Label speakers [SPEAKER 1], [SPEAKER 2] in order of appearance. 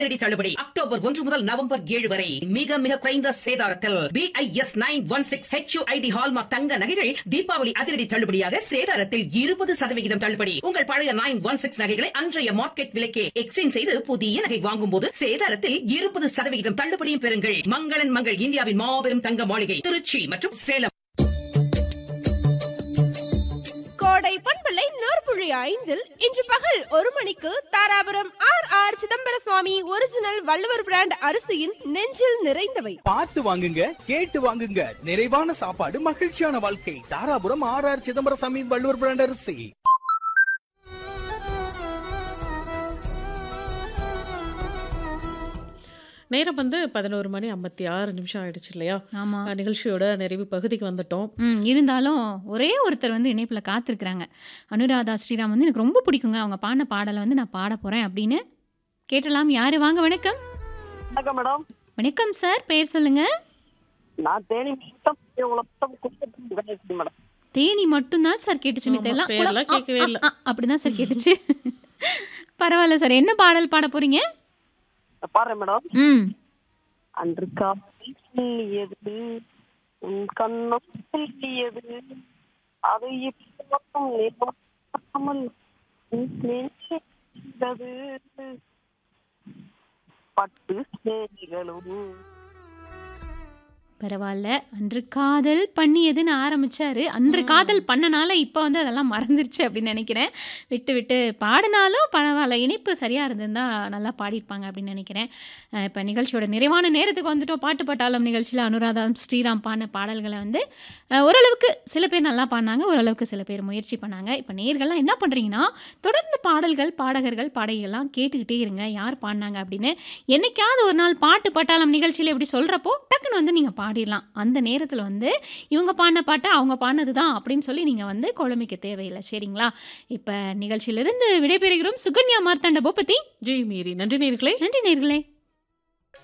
[SPEAKER 1] அதிரடி தள்ளுபடி அக்டோபர் ஒன்று முதல் நவம்பர் ஏழு வரை மிக மிக குறைந்த சேதாரத்தில் BIS nine one six HUID hallmark தங்க நகைகள் தீபாவளி அதிரடி தள்ளுபடியாக சேதாரத்தில் இருபது சதவிகிதம் தள்ளுபடி உங்கள் பழைய நைன் ஒன் சிக்ஸ் நகைகளை அன்றைய மார்க்கெட் விலைக்கே எக்ஸ்சேஞ்ச் செய்து புதிய நகை வாங்கும் போது சேதாரத்தில் இருபது சதவிகிதம் தள்ளுபடியும் பெறுங்கள் மங்களன் மங்கள் இந்தியாவின் மாபெரும் தங்க மாளிகை திருச்சி மற்றும் சேலம்
[SPEAKER 2] கோடை பண்பலை நூற்புழி ஐந்தில் இன்று பகல் ஒரு மணிக்கு Dharapuram R R Chidambara Swamy original Valluvar brand அரிசியின் நெஞ்சில் நிறைந்தவை
[SPEAKER 3] பார்த்து வாங்குங்க கேட்டு வாங்குங்க நிறைவான சாப்பாடு மகிழ்ச்சியான வாழ்க்கை தாராபுரம் ஆர் ஆர் சிதம்பரம் சாமி வள்ளுவர் பிராண்ட் அரிசி
[SPEAKER 4] நேரம் வந்து பதினோரு மணி ஐம்பத்தி ஆறு நிமிஷம் ஆயிடுச்சு இல்லையா
[SPEAKER 5] ஆமா
[SPEAKER 4] அஹ் நிகழ்ச்சியோட நிறைவு பகுதிக்கு வந்துட்டோம்
[SPEAKER 5] ம் இருந்தாலும் ஒரே ஒருத்தர் வந்து இணைப்பில் காத்திருக்கிறாங்க அனுராதா ஸ்ரீராம் வந்து எனக்கு ரொம்ப பிடிக்குங்க அவங்க பாடின பாடலை வந்து நான் பாட போகிறேன் அப்படின்னு கேட்டலாம் யாரு வாங்க வணக்கம்
[SPEAKER 6] வணக்கம் மேடம்
[SPEAKER 5] வணக்கம் சார் பேர் சொல்லுங்க
[SPEAKER 6] நான் தேனி மொத்தம் உலகம் குடும்பத்துக்கு கணேசன் மேடம்
[SPEAKER 5] தேனி மட்டும்தான் சார் கேட்டுச்சு
[SPEAKER 4] ஆமா,
[SPEAKER 5] மித்த எல்லாம்
[SPEAKER 4] பேர்லாம்
[SPEAKER 5] குளம், ஆ,
[SPEAKER 4] கேட்கவே
[SPEAKER 5] ஆ,
[SPEAKER 4] இல்ல.
[SPEAKER 5] ஆ, அப்படிதான் சார் கேட்டுச்சு பரவாயில்ல சார் என்ன பாடல் பாட போறீங்க
[SPEAKER 6] பாரு மேடம்
[SPEAKER 5] ம்
[SPEAKER 6] அன்று காப்பில் சொல்லியது உன் கண்ணம் சொல்லியது அதை இப்போதும் நினைக்காமல் உன் நெஞ்சில் இருந்தது. பட்டு சேரிகளும்
[SPEAKER 5] பரவாயில்ல அன்று காதல் பண்ணியதுன்னு ஆரம்பிச்சாரு அன்று காதல் பண்ணனால இப்போ வந்து அதெல்லாம் மறந்துருச்சு அப்படின்னு நினைக்கிறேன் விட்டு விட்டு பாடினாலும் பரவாயில்ல இனிப்பு சரியாக இருந்திருந்தா நல்லா பாடியிருப்பாங்க அப்படின்னு நினைக்கிறேன் அஹ் இப்போ நிகழ்ச்சியோட நிறைவான நேரத்துக்கு வந்துட்டோம் பாட்டு பட்டாளம் நிகழ்ச்சியில் அனுராதா ஸ்ரீராம் பாடின பாடல்களை வந்து அஹ் ஓரளவுக்கு சில பேர் நல்லா பாடினாங்க ஓரளவுக்கு சில பேர் முயற்சி பண்ணாங்க இப்போ நேர்கள்லாம் என்ன பண்ணுறீங்கன்னா தொடர்ந்து பாடல்கள் பாடகர்கள் பாடகிகள்லாம் கேட்டுக்கிட்டே இருங்க யார் பாடினாங்க அப்படின்னு என்னைக்காவது ஒரு நாள் பாட்டு பட்டாளம் நிகழ்ச்சியில் இப்படி சொல்கிறப்போ டக்குன்னு வந்து நீங்கள் பாடிடலாம் அந்த நேரத்தில் வந்து இவங்க பாடின பாட்டை அவங்க பாடினது தான் அப்படின்னு சொல்லி நீங்கள் வந்து குழம்பிக்க தேவையில்லை சரிங்களா இப்போ நிகழ்ச்சியிலிருந்து விடைபெறுகிறோம் சுகன்யா மார்த்தாண்ட பூபதி
[SPEAKER 4] ஜெய் மீறி நன்றி நேர்களே
[SPEAKER 5] நன்றி நேர்களே